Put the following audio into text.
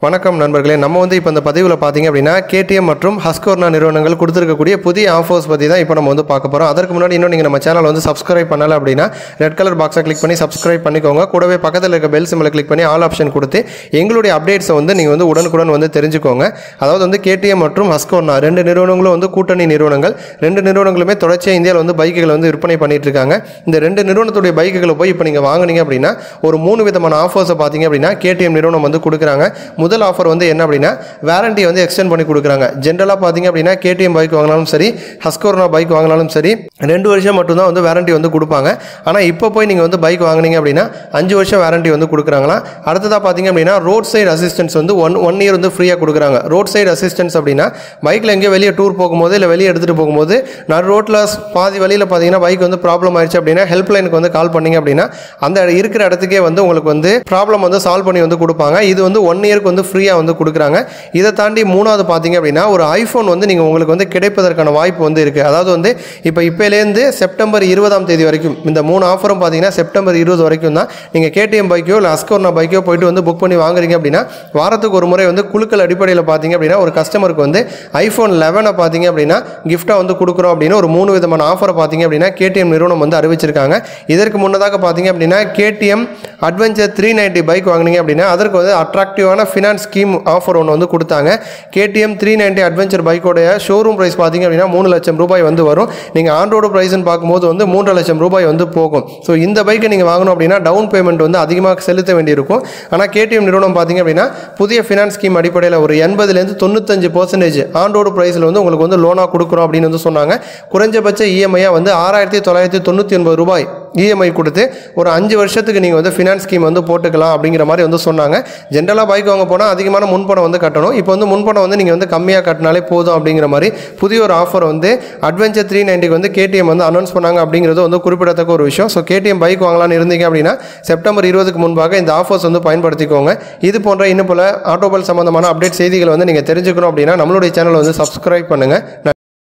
வணக்கம் நண்பர்களே நம்ம வந்து இப்போ இந்த பதிவில் பார்த்தீங்க அப்படின்னா கேடிஎம் மற்றும் ஹஸ்கோர்னா நிறுவனங்கள் கொடுத்துருக்கக்கூடிய புதிய ஆஃபர்ஸ் பற்றி தான் இப்போ நம்ம வந்து பார்க்க போகிறோம் அதற்கு முன்னாடி இன்னும் நீங்கள் நம்ம சேனல் வந்து சப்ஸ்கிரைப் பண்ணலை அப்படின்னா ரெட் கலர் பாக்ஸை கிளிக் பண்ணி சப்ஸ்கிரைப் பண்ணிக்கோங்க கூடவே பக்கத்தில் இருக்க பெல் சிம்பிளை கிளிக் பண்ணி ஆல் ஆப்ஷன் கொடுத்து எங்களுடைய அப்டேட்ஸை வந்து நீங்கள் வந்து உடனுக்குடன் வந்து தெரிஞ்சுக்கோங்க அதாவது வந்து கேடிஎம் மற்றும் ஹஸ்கோர்னா ரெண்டு நிறுவனங்களும் வந்து கூட்டணி நிறுவனங்கள் ரெண்டு நிறுவனங்களுமே தொடர்ச்சியாக இந்தியாவில் வந்து பைக்குகளை வந்து விற்பனை பண்ணிட்டு இருக்காங்க இந்த ரெண்டு நிறுவனத்துடைய பைக்குகளை போய் இப்போ நீங்கள் வாங்குனீங்க அப்படின்னா ஒரு மூணு விதமான ஆஃபர்ஸை பார்த்தீங்க அப்படின்னா கேடிஎம் நிறுவனம் வந்து கொடுக்குறாங்க முதல் ஆஃபர் வந்து என்ன அப்படின்னா வாரண்டி வந்து எக்ஸ்டெண்ட் பண்ணி கொடுக்குறாங்க ஜென்ரலாக பார்த்தீங்க அப்படின்னா கேடிஎம் பைக் வாங்கினாலும் சரி ஹஸ்கோர்னா பைக் வாங்கினாலும் சரி ரெண்டு வருஷம் மட்டும்தான் வந்து வாரண்டி வந்து கொடுப்பாங்க ஆனால் இப்போ போய் நீங்கள் வந்து பைக் வாங்குனீங்க அப்படின்னா அஞ்சு வருஷம் வாரண்டி வந்து கொடுக்குறாங்களா அடுத்ததாக பார்த்தீங்க அப்படின்னா ரோட் சைடு அசிஸ்டன்ஸ் வந்து ஒன் ஒன் இயர் வந்து ஃப்ரீயாக கொடுக்குறாங்க ரோட் சைடு அசிஸ்டன்ஸ் அப்படின்னா பைக்கில் எங்கேயோ வெளியே டூர் போகும்போது இல்லை வெளியே எடுத்துகிட்டு போகும்போது நடு ரோட்டில் பாதி வழியில் பார்த்தீங்கன்னா பைக் வந்து ப்ராப்ளம் ஆயிடுச்சு அப்படின்னா ஹெல்ப்லைனுக்கு வந்து கால் பண்ணீங்க அப்படின்னா அந்த இருக்கிற இடத்துக்கே வந்து உங்களுக்கு வந்து ப்ராப்ளம் வந்து சால்வ் பண்ணி வந்து கொடுப்பாங்க இது வந்து ஒன் இயருக்கு வந்து ஃப்ரீயாக வந்து கொடுக்குறாங்க இதை தாண்டி மூணாவது பார்த்தீங்க அப்படின்னா ஒரு ஐஃபோன் வந்து நீங்கள் உங்களுக்கு வந்து கிடைப்பதற்கான வாய்ப்பு வந்து இருக்குது அதாவது வந்து இப்போ இப்போலேருந்து செப்டம்பர் இருபதாம் தேதி வரைக்கும் இந்த மூணு ஆஃபரும் பார்த்தீங்கன்னா செப்டம்பர் இருபது வரைக்கும் தான் நீங்கள் கேடிஎம் பைக்கோ இல்லை அஸ்கோர்னா பைக்கோ போயிட்டு வந்து புக் பண்ணி வாங்குறீங்க அப்படின்னா வாரத்துக்கு ஒரு முறை வந்து குழுக்கள் அடிப்படையில் பார்த்தீங்க அப்படின்னா ஒரு கஸ்டமருக்கு வந்து ஐஃபோன் லெவனை பார்த்தீங்க அப்படின்னா கிஃப்ட்டாக வந்து கொடுக்குறோம் அப்படின்னு ஒரு மூணு விதமான ஆஃபரை பார்த்தீங்க அப்படின்னா கேடிஎம் நிறுவனம் வந்து அறிவிச்சிருக்காங்க இதற்கு முன்னதாக பார்த்தீங்க அப்படின்னா KTM adventure three ninety bike வாங்குனீங்க அப்படின்னா அதற்கு வந்து அட்ராக்டிவான ஃபினான்ஸ் ஸ்கீம் ஆஃபர் ஒன்று வந்து கொடுத்தாங்க கேடிஎம் த்ரீ நைன்ட்டி அட்வென்ச்சர் பைக்கோடைய ஷோரூம் ப்ரைஸ் பார்த்தீங்க அப்படின்னா மூணு லட்சம் ரூபாய் வந்து வரும் நீங்கள் ஆண்ட்ரோடு ப்ரைஸ்னு பார்க்கும்போது வந்து மூன்றரை லட்சம் ரூபாய் வந்து போகும் ஸோ இந்த பைக்கை நீங்கள் வாங்கணும் அப்படின்னா டவுன் பேமெண்ட் வந்து அதிகமாக செலுத்த வேண்டியிருக்கும் ஆனால் கேடிஎம் நிறுவனம் பார்த்தீங்க அப்படின்னா புதிய ஃபினான்ஸ் ஸ்கீம் அடிப்படையில் ஒரு எண்பதுலேருந்து தொண்ணூத்தஞ்சு பர்சன்டேஜ் ஆண்டோடு ப்ரைஸில் வந்து உங்களுக்கு வந்து லோனாக கொடுக்குறோம் அப்படின்னு வந்து சொன்னாங்க குறைஞ்சபட்ச இஎம்ஐயாக வந்து ஆறாயிரத்தி தொள்ளாயிரத்தி தொண்ணூற்றி ஒன்பது ரூபாய் இஎம்ஐ கொடுத்து ஒரு அஞ்சு வருஷத்துக்கு நீங்கள் வந்து ஃபினான்ஸ் ஸ்கீம் வந்து போட்டுக்கலாம் அப்படிங்கிற மாதிரி வந்து சொன்னாங்க ஜென்ரலாக பைக் வாங்க போனால் அதிகமான முன்பணம் வந்து கட்டணும் இப்போ வந்து முன்பணம் வந்து நீங்கள் வந்து கம்மியாக கட்டினாலே போதும் அப்படிங்கிற மாதிரி புதிய ஒரு ஆஃபர் வந்து அட்வென்ச்சர் த்ரீ நைன்ட்டிக்கு வந்து கேடிஎம் வந்து அனௌன்ஸ் பண்ணாங்க அப்படிங்கிறது வந்து குறிப்பிடத்தக்க ஒரு விஷயம் ஸோ கேடிஎம் பைக் வாங்கலாம்னு இருந்தீங்க அப்படின்னா செப்டம்பர் இருபதுக்கு முன்பாக இந்த ஆஃபர்ஸ் வந்து பயன்படுத்திக்கோங்க இது போன்ற இன்னும் போல ஆட்டோபல் சம்பந்தமான அப்டேட் செய்திகளை வந்து நீங்கள் தெரிஞ்சுக்கணும் அப்படின்னா நம்மளுடைய சேனலை வந்து சப்ஸ்கிரைப் பண்ணுங்கள்